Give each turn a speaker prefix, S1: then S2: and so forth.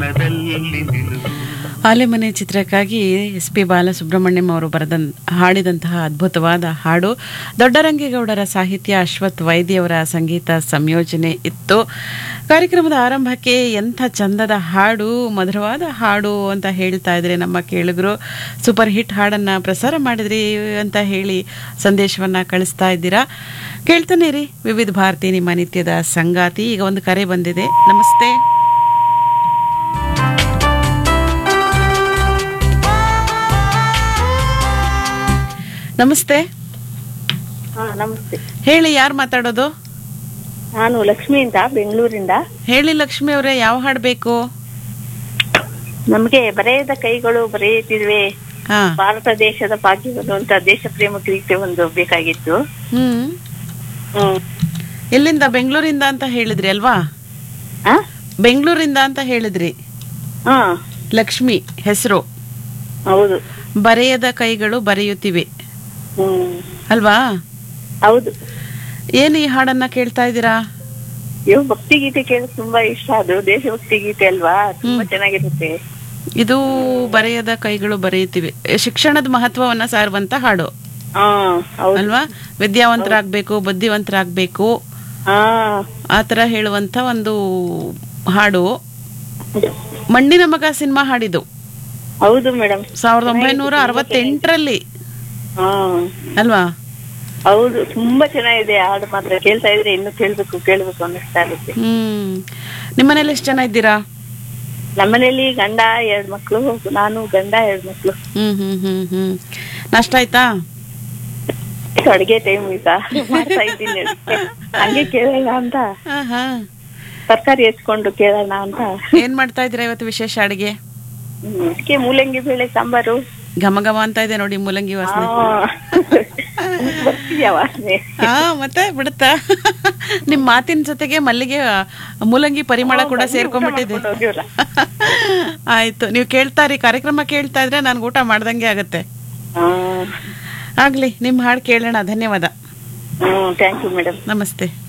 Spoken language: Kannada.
S1: ಮನದಲ್ಲಿ ನಿಲುವು
S2: ಆಲೆಮನೆ ಚಿತ್ರಕ್ಕಾಗಿ ಎಸ್ ಪಿ ಬಾಲಸುಬ್ರಹ್ಮಣ್ಯಂ ಅವರು ಬರೆದ ಹಾಡಿದಂತಹ ಅದ್ಭುತವಾದ ಹಾಡು ದೊಡ್ಡರಂಗೇಗೌಡರ ಸಾಹಿತ್ಯ ಅಶ್ವಥ್ ವೈದ್ಯವರ ಸಂಗೀತ ಸಂಯೋಜನೆ ಇತ್ತು ಕಾರ್ಯಕ್ರಮದ ಆರಂಭಕ್ಕೆ ಎಂಥ ಚಂದದ ಹಾಡು ಮಧುರವಾದ ಹಾಡು ಅಂತ ಹೇಳ್ತಾ ಇದ್ರೆ ನಮ್ಮ ಕೇಳುಗರು ಸೂಪರ್ ಹಿಟ್ ಹಾಡನ್ನ ಪ್ರಸಾರ ಮಾಡಿದ್ರಿ ಅಂತ ಹೇಳಿ ಸಂದೇಶವನ್ನ ಕಳಿಸ್ತಾ ಇದ್ದೀರಾ ಕೇಳ್ತಾನೆ ರೀ ವಿವಿಧ ಭಾರತಿ ನಿಮ್ಮ ನಿತ್ಯದ ಸಂಗಾತಿ ಈಗ ಒಂದು ಕರೆ ಬಂದಿದೆ ನಮಸ್ತೆ ನಮಸ್ತೆ
S3: ಹಾ ನಮಸ್ತೆ
S2: ಹೇಳಿ ಯಾರು ಮಾತಾಡೋದು
S3: ನಾನು ಲಕ್ಷ್ಮಿ ಅಂತ ಬೆಂಗಳೂರಿಂದ
S2: ಹೇಳಿ ಲಕ್ಷ್ಮಿ ಅವರೇ ಯಾವ ಹಾಡು ಬೇಕು
S3: ನಮ್ಗೆ ಬರೆಯದ ಕೈಗಳು ಬರೆಯುತ್ತಿರುವೆ
S2: ಹಾ
S3: ಭಾರತ ದೇಶದ ಭಾಗ್ಯವನ್ನು ಅಂತ ದೇಶ ಪ್ರೇಮ ಗೀತೆ ಒಂದು ಬೇಕಾಗಿತ್ತು
S2: ಹ್ಮ್
S3: ಹ್ಮ್
S2: ಎಲ್ಲಿಂದ ಬೆಂಗಳೂರಿಂದ ಅಂತ ಹೇಳಿದ್ರಿ ಅಲ್ವಾ
S3: ಆ?
S2: ಬೆಂಗಳೂರಿಂದ ಅಂತ ಹೇಳಿದ್ರಿ
S3: ಹಾ
S2: ಲಕ್ಷ್ಮಿ ಹೆಸರು
S3: ಹೌದು
S2: ಬರೆಯದ ಕೈಗಳು ಬರೆಯುತ್ತಿವೆ
S3: ಹ್ಮ್
S2: ಅಲ್ವಾ
S3: ಹೌದು
S2: ಏನು ಈ ಹಾಡನ್ನ ಕೇಳ್ತಾ ಇದ್ದೀರಾ
S3: ಇವ್ ಭಕ್ತಿ ಗೀತೆ ಕೇಳಕ್ ತುಂಬಾ ಇಷ್ಟ ಅದು ದೇಶಭಕ್ತಿ ಗೀತೆ ಅಲ್ವಾ ತುಂಬಾ ಚೆನ್ನಾಗಿರುತ್ತೆ
S2: ಇದು ಬರೆಯದ ಕೈಗಳು ಬರೆಯುತ್ತಿವೆ ಶಿಕ್ಷಣದ ಮಹತ್ವವನ್ನ ಸಾರುವಂತ ಹಾಡು
S3: ಹಾ ಹೌದು
S2: ಅಲ್ವಾ ವಿದ್ಯಾವಂತರಾಗ್ಬೇಕು ಬುದ್ಧಿವಂತರಾಗ್ಬೇಕು
S3: ಹಾ
S2: ಆ ತರ ಹೇಳುವಂತ ಒಂದು ಹಾಡು ಮಣ್ಣಿನ ಮಗ ಸಿನಿಮಾ ಹಾಡಿದು
S3: ಹೌದು ಮೇಡಮ್
S2: ಸಾವಿರದ ಒಂಬೈನೂರ ಅರವತ್ತೆಂಟರಲ್ಲಿ
S3: ಹಾ
S2: ಅಲ್ವಾ
S3: ಹೌದು ತುಂಬಾ ಚೆನ್ನಾಗಿದೆ ಹಾಡು ಮಾತ್ರ ಕೇಳ್ತಾ ಇದ್ರೆ ಇನ್ನು ಕೇಳ್ಬೇಕು ಕೇಳ್ಬೇಕು ಅನ್ನಿಸ್ತಾ ಇರುತ್ತೆ
S2: ಹ್ಮ್ ನಿಮ್ಮನೇಲಿ ಎಷ್ಟು ಜನ ಇದ್ದೀರಾ
S3: ನಮ್ಮನೇಲಿ ಗಂಡ ಎರಡ್ ಮಕ್ಳು ನಾನು ಗಂಡ ಎರಡ್ ಮಕ್ಳು
S2: ಹ್ಮ್ ಹ್ಮ್ ಹ್ಮ್ ಹ್ಮ್ ನಾಷ್ಟ ಆಯ್ತಾ
S3: ಅಡ್ಗೆ ಟೈಮ್ ಈಗ ಮಾಡ್ತಾ ಇದ್ದೀನಿ ಅಡ್ಗೆ. ಹಂಗೆ ಕೇಳೋಣ ಅಂತ
S2: ಆಹಾ.
S3: ತರಕಾರಿ ಹೆಚ್ಕೊಂಡು ಕೇಳೋಣ ಅಂತ
S2: ಏನ್ ಮಾಡ್ತಾ ಇದ್ದೀರಾ ಇವತ್ತು ವಿಶೇಷ ಅಡಿಗೆ
S3: ಹ್ಮ್, ಅದಕ್ಕೆ ಮೂಲಂಗಿ ಬೇಳೆ ಸಾಂಬಾರು
S2: ಘಮ ಘಮ ಅಂತ ಇದೆ ನೋಡಿ ಮೂಲಂಗಿ ವಾಸನೆ
S3: ಬರ್ತೀಯ ವಾಸನೆ
S2: ಹಾ ಮತ್ತೆ ಬಿಡುತ್ತಾ ನಿಮ್ ಮಾತಿನ ಜೊತೆಗೆ ಮಲ್ಲಿಗೆ ಆ, ಮೂಲಂಗಿ ಪರಿಮಳ ಕೂಡ ಸೇರ್ಕೊಂಡ್ಬಿಟ್ಟಿದೆ
S3: ಊಟ ಮಾಡ್ಕೊಂಡು ಹೋಗಿವ್ರ.
S2: ಆಯ್ತು ನೀವು ಕೇಳ್ತಾ ರೀ ಕಾರ್ಯಕ್ರಮ ಕೇಳ್ತಾ ಇದ್ರೆ ನನ್ಗೆ ಊಟ ಮಾಡ್ದಂಗೆ ಆಗತ್ತೆ
S3: ಹ್ಮ್
S2: ಆಗ್ಲಿ ನಿಮ್ ಹಾಡು ಕೇಳೋಣ ಧನ್ಯವಾದ
S3: ಹ್ಮ್ ಥ್ಯಾಂಕ್ ಯು ಮೇಡಮ್
S2: ನಮಸ್ತೆ